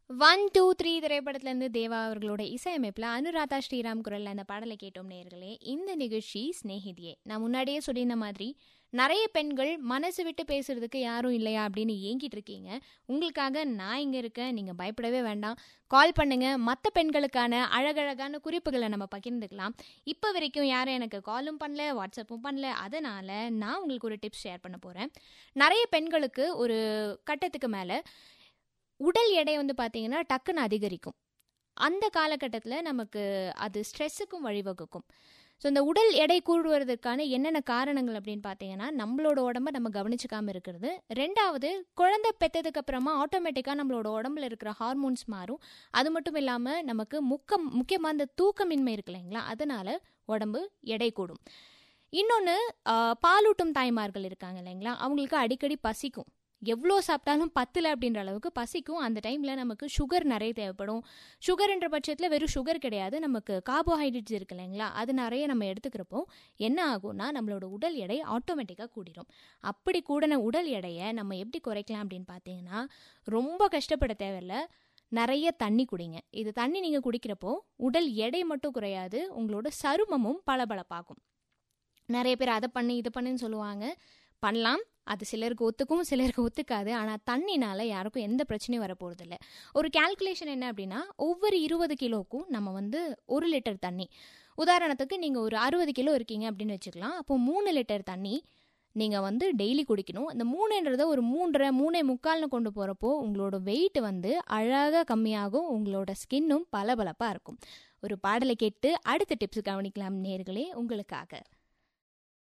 one two three திரைப்படத்திலேருந்து தேவா அவர்களோட இசையமைப்பில் அனுராதா ஸ்ரீராம் குரலில் அந்த பாடலை கேட்டோம் நேர்களே இந்த நிகழ்ச்சி ஸ்நேகிதியே நான் முன்னாடியே சொல்லியிருந்த மாதிரி நிறைய பெண்கள் மனசு விட்டு பேசுறதுக்கு யாரும் இல்லையா அப்படின்னு ஏங்கிட்டு இருக்கீங்க உங்களுக்காக நான் இங்கே இருக்கேன் நீங்கள் பயப்படவே வேண்டாம் கால் பண்ணுங்க மற்ற பெண்களுக்கான அழகழகான குறிப்புகளை நம்ம பகிர்ந்துக்கலாம் இப்போ வரைக்கும் யாரும் எனக்கு காலும் பண்ணல வாட்ஸ்அப்பும் பண்ணல அதனால் நான் உங்களுக்கு ஒரு டிப்ஸ் ஷேர் பண்ண போகிறேன் நிறைய பெண்களுக்கு ஒரு கட்டத்துக்கு மேலே உடல் எடை வந்து பார்த்தீங்கன்னா டக்குன்னு அதிகரிக்கும் அந்த காலகட்டத்தில் நமக்கு அது ஸ்ட்ரெஸ்ஸுக்கும் வழிவகுக்கும் ஸோ இந்த உடல் எடை கூடுவதற்கான என்னென்ன காரணங்கள் அப்படின்னு பார்த்தீங்கன்னா நம்மளோட உடம்ப நம்ம கவனிச்சுக்காம இருக்கிறது ரெண்டாவது குழந்தை பெற்றதுக்கு அப்புறமா ஆட்டோமேட்டிக்காக நம்மளோட உடம்புல இருக்கிற ஹார்மோன்ஸ் மாறும் அது மட்டும் இல்லாமல் நமக்கு முக்கம் முக்கியமாக அந்த தூக்கமின்மை இருக்கு இல்லைங்களா அதனால உடம்பு எடை கூடும் இன்னொன்று பாலூட்டும் தாய்மார்கள் இருக்காங்க இல்லைங்களா அவங்களுக்கு அடிக்கடி பசிக்கும் எவ்வளோ சாப்பிட்டாலும் பத்தில் அப்படின்ற அளவுக்கு பசிக்கும் அந்த டைமில் நமக்கு சுகர் நிறைய தேவைப்படும் சுகர்ன்ற பட்சத்தில் வெறும் சுகர் கிடையாது நமக்கு கார்போஹைட்ரேட்ஸ் இருக்கு இல்லைங்களா அது நிறைய நம்ம எடுத்துக்கிறப்போ என்ன ஆகும்னா நம்மளோட உடல் எடை ஆட்டோமேட்டிக்காக கூடிரும் அப்படி கூடின உடல் எடையை நம்ம எப்படி குறைக்கலாம் அப்படின்னு பார்த்தீங்கன்னா ரொம்ப கஷ்டப்பட தேவையில்ல நிறைய தண்ணி குடிங்க இது தண்ணி நீங்கள் குடிக்கிறப்போ உடல் எடை மட்டும் குறையாது உங்களோட சருமமும் பளபளப்பாகும் நிறைய பேர் அதை பண்ணு இதை பண்ணுன்னு சொல்லுவாங்க பண்ணலாம் அது சிலருக்கு ஒத்துக்கும் சிலருக்கு ஒத்துக்காது ஆனால் தண்ணினால யாருக்கும் எந்த பிரச்சனையும் வரப்போகிறதில்ல ஒரு கேல்குலேஷன் என்ன அப்படின்னா ஒவ்வொரு இருபது கிலோவுக்கும் நம்ம வந்து ஒரு லிட்டர் தண்ணி உதாரணத்துக்கு நீங்கள் ஒரு அறுபது கிலோ இருக்கீங்க அப்படின்னு வச்சுக்கலாம் அப்போ மூணு லிட்டர் தண்ணி நீங்கள் வந்து டெய்லி குடிக்கணும் இந்த மூணுன்றத ஒரு மூன்றரை மூணே முக்கால்னு கொண்டு போகிறப்போ உங்களோட வெயிட் வந்து அழகாக கம்மியாகும் உங்களோட ஸ்கின்னும் பளபளப்பாக இருக்கும் ஒரு பாடலை கேட்டு அடுத்த டிப்ஸ் கவனிக்கலாம் நேர்களே உங்களுக்காக